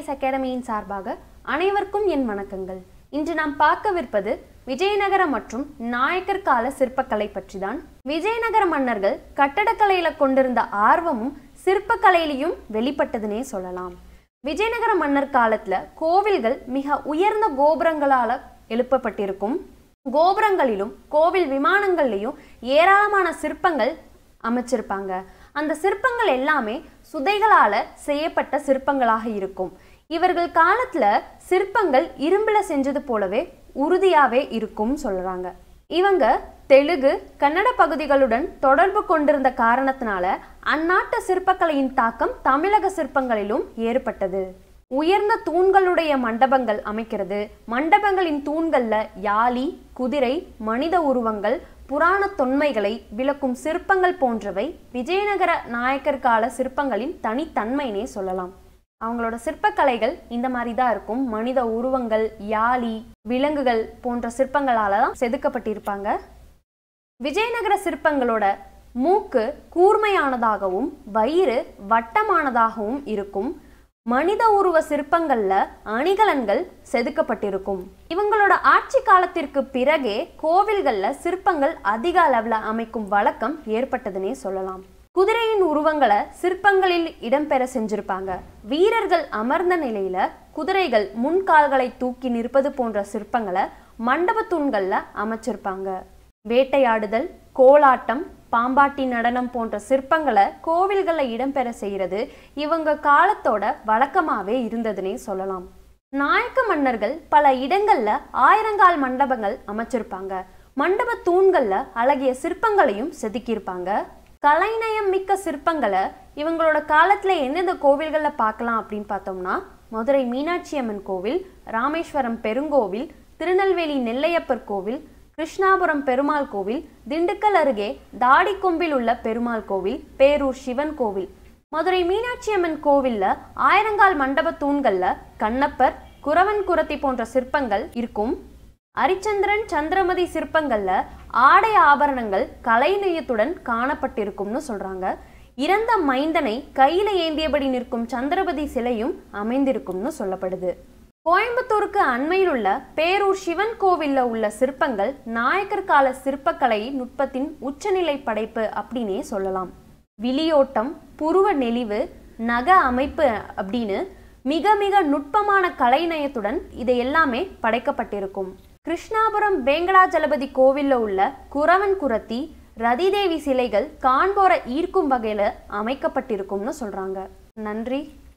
IAS அகாடமியின் சார்பாக அனைவருக்கும் என் வணக்கங்கள் இன்று நாம் பார்க்கவிருப்பது விஜயநகர மற்றும் நாயக்கர் கால சிற்பக்கலை பற்றிதான் விஜயநகர மன்னர்கள் கட்டடக்கலையில கொண்டிருந்த ஆர்வமும் சிற்பக்கலையிலையும் வெளிப்பட்டதுனே சொல்லலாம் விஜயநகர மன்னர் காலத்துல கோவில்கள் மிக உயர்ந்த கோபுரங்களால எழுப்பப்பட்டிருக்கும் கோபுரங்களிலும் கோவில் விமானங்கள்லையும் ஏராளமான சிற்பங்கள் அமைச்சிருப்பாங்க அந்த சிற்பங்கள் எல்லாமே சுதைகளால செய்யப்பட்ட சிற்பங்களாக இருக்கும் இவர்கள் காலத்துல சிற்பங்கள் இரும்புல செஞ்சது போலவே உறுதியாவே இருக்கும் சொல்றாங்க இவங்க தெலுங்கு கன்னட பகுதிகளுடன் தொடர்பு கொண்டிருந்த காரணத்தினால அந்நாட்டு சிற்பக்கலையின் தாக்கம் தமிழக சிற்பங்களிலும் ஏற்பட்டது உயர்ந்த தூண்களுடைய மண்டபங்கள் அமைக்கிறது மண்டபங்களின் தூண்கள்ல யாழி குதிரை மனித உருவங்கள் புராண தொன்மைகளை விளக்கும் சிற்பங்கள் போன்றவை விஜயநகர நாயக்கர் கால சிற்பங்களின் தனித்தன்மைனே சொல்லலாம் அவங்களோட சிற்பக்கலைகள் இந்த மாதிரி தான் இருக்கும் மனித உருவங்கள் யாழி விலங்குகள் போன்ற சிற்பங்களால தான் செதுக்கப்பட்டிருப்பாங்க விஜயநகர சிற்பங்களோட மூக்கு கூர்மையானதாகவும் வயிறு வட்டமானதாகவும் இருக்கும் மனித உருவ சிற்பங்கள்ல அணிகலன்கள் செதுக்கப்பட்டிருக்கும் இவங்களோட ஆட்சி காலத்திற்கு பிறகே கோவில்கள்ல சிற்பங்கள் அதிக அளவுல அமைக்கும் வழக்கம் ஏற்பட்டதுன்னே சொல்லலாம் குதிரையின் உருவங்களை சிற்பங்களில் இடம்பெற செஞ்சிருப்பாங்க வீரர்கள் அமர்ந்த நிலையில குதிரைகள் முன்கால்களை தூக்கி நிற்பது போன்ற சிற்பங்களை மண்டப தூண்கள்ல அமைச்சிருப்பாங்க வேட்டையாடுதல் கோலாட்டம் பாம்பாட்டி நடனம் போன்ற சிற்பங்களை கோவில்களில் இடம்பெற செய்கிறது இவங்க காலத்தோட வழக்கமாகவே இருந்ததுன்னே சொல்லலாம் நாயக்க மன்னர்கள் பல இடங்கள்ல ஆயிரங்கால் மண்டபங்கள் அமைச்சிருப்பாங்க மண்டப தூண்கள்ல அழகிய சிற்பங்களையும் செதுக்கியிருப்பாங்க கலைநயம் மிக்க சிற்பங்களை இவங்களோட காலத்துல எந்தெந்த கோவில்கள்ல பார்க்கலாம் அப்படின்னு பார்த்தோம்னா மதுரை மீனாட்சி அம்மன் கோவில் ராமேஸ்வரம் பெருங்கோவில் திருநெல்வேலி நெல்லையப்பர் கோவில் கிருஷ்ணாபுரம் பெருமாள் கோவில் திண்டுக்கல் அருகே தாடிக்கொம்பில் உள்ள பெருமாள் கோவில் பேரூர் சிவன் கோவில் மதுரை மீனாட்சி அம்மன் கோவில்ல ஆயிரங்கால் மண்டப தூண்கள்ல கண்ணப்பர் குறவன் குரத்தி போன்ற சிற்பங்கள் இருக்கும் அரிச்சந்திரன் சந்திரமதி சிற்பங்கள்ல ஆடை ஆபரணங்கள் கலைநயத்துடன் காணப்பட்டிருக்கும்னு சொல்றாங்க இறந்த மைந்தனை கையில ஏந்தியபடி நிற்கும் சந்திரபதி சிலையும் அமைந்திருக்கும்னு சொல்லப்படுது கோயம்புத்தூருக்கு அண்மையில் உள்ள பேரூர் சிவன் கோவில்ல உள்ள சிற்பங்கள் நாயக்கர் கால சிற்பக்கலை நுட்பத்தின் உச்சநிலை படைப்பு அப்படின்னே சொல்லலாம் விளியோட்டம் புருவ நெளிவு நக அமைப்பு அப்படின்னு மிக மிக நுட்பமான கலைநயத்துடன் இதை எல்லாமே படைக்கப்பட்டிருக்கும் கிருஷ்ணாபுரம் வேங்கடாஜலபதி கோவில்ல உள்ள குறவன் குரத்தி ரதிதேவி சிலைகள் காண்போரை ஈர்க்கும் வகையில அமைக்கப்பட்டிருக்கும்னு சொல்றாங்க நன்றி